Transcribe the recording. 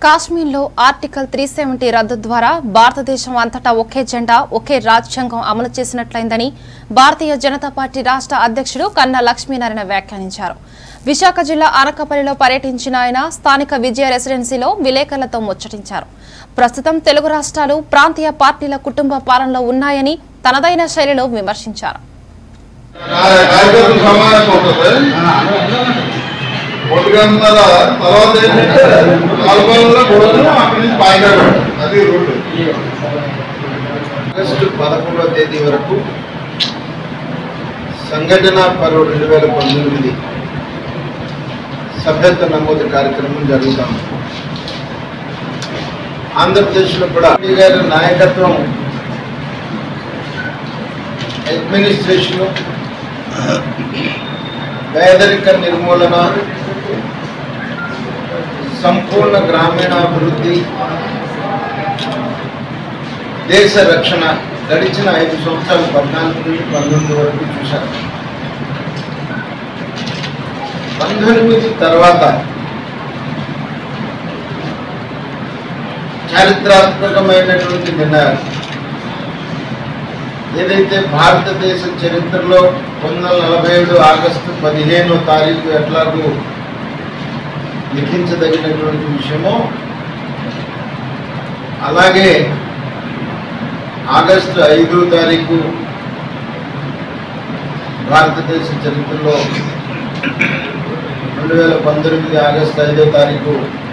కాశ్మీర్లో article three seventy రద్దు ద్వారా భారతదేశం అంతటా ఒకే జెండా ఒకే రాజ్యాంగం అమలు చేసినట్లయిందని భారతీయ జనతా పార్టీ రాష్ట్ర అధ్యక్షుడు కన్నా లక్ష్మీనారాయణ వ్యాఖ్యానించారు విశాఖ జిల్లా అనకపల్లిలో పర్యటించిన ఆయన స్థానిక విజయ రెసిడెన్సీలో విలేకరులతో ముచ్చటించారు ప్రస్తుతం తెలుగు రాష్ట్రాలు ప్రాంతీయ పార్టీల కుటుంబ పాలనలో ఉన్నాయని తనదైన శైలిలో విమర్శించారు కార్యకర్తలు సమావేశం ఉంటుంది ఒంటిగంటల తర్వాత ఏంటంటే నాలుగోళ్ళలో గొడవలు అక్కడి నుంచి పాయికాడు అది రోడ్డు ఆగస్టు పదకొండవ తేదీ వరకు సంఘటన పర్వ రెండు వేల పంతొమ్మిది సభ్యత్వ నమోదు కార్యక్రమం జరుగుతాం ఆంధ్రప్రదేశ్లో కూడా మోడీ గారి నాయకత్వం అడ్మినిస్ట్రేషన్ పేదరిక నిర్మూలన సంపూర్ణ గ్రామీణాభివృద్ధి దేశ రక్షణ గడిచిన ఐదు సంవత్సరాలు పద్నాలుగు నుండి పంతొమ్మిది వరకు చూశారు పంతొమ్మిది తర్వాత చారిత్రాత్మకమైనటువంటి నిర్ణయాలు ఏదైతే భారతదేశ చరిత్రలో పంతొమ్మిది వందల నలభై ఏడు ఆగస్టు పదిహేనో తారీఖు ఎట్లాగూ లిఖించదగినటువంటి విషయమో అలాగే ఆగస్టు ఐదో తారీఖు భారతదేశ చరిత్రలో రెండు వేల పంతొమ్మిది ఆగస్టు ఐదో తారీఖు